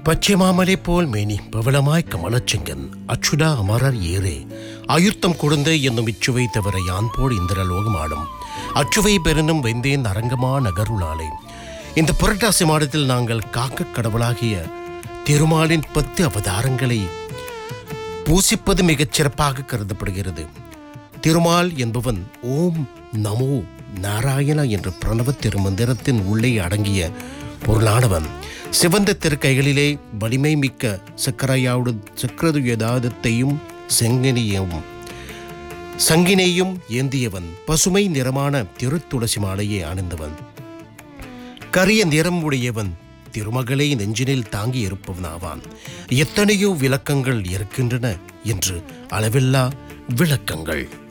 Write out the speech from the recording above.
பச்சை மாமலை போல் மேனி பவளமாய் கமலச்செங்கன் அச்சுடா அமரர் ஏரே அயுத்தம் கொடுந்த என்னும் இச்சுவை தவிர யான் போல் இந்திரலோகம் ஆடும் அச்சுவை பெருனும் வெந்தேன் அரங்கமா நகருளாலே இந்த புரட்டாசி மாதத்தில் நாங்கள் காக்க கடவுளாகிய திருமாலின் பத்து அவதாரங்களை பூசிப்பது மிகச் சிறப்பாக கருதப்படுகிறது திருமால் என்பவன் ஓம் நமோ நாராயணா என்ற பிரணவ திருமந்திரத்தின் உள்ளே அடங்கிய பொருளானவன் சிவந்த திருக்கைகளிலே வலிமை மிக்க சக்கரையாவுடு சக்கரதுயதாதத்தையும் செங்கினியும் சங்கினையும் ஏந்தியவன் பசுமை நிறமான திருத்துளசி மாலையை அணிந்தவன் கரிய நிறம் உடையவன் திருமகளை நெஞ்சினில் தாங்கி இருப்பவனாவான் எத்தனையோ விளக்கங்கள் இருக்கின்றன என்று அளவில்லா விளக்கங்கள்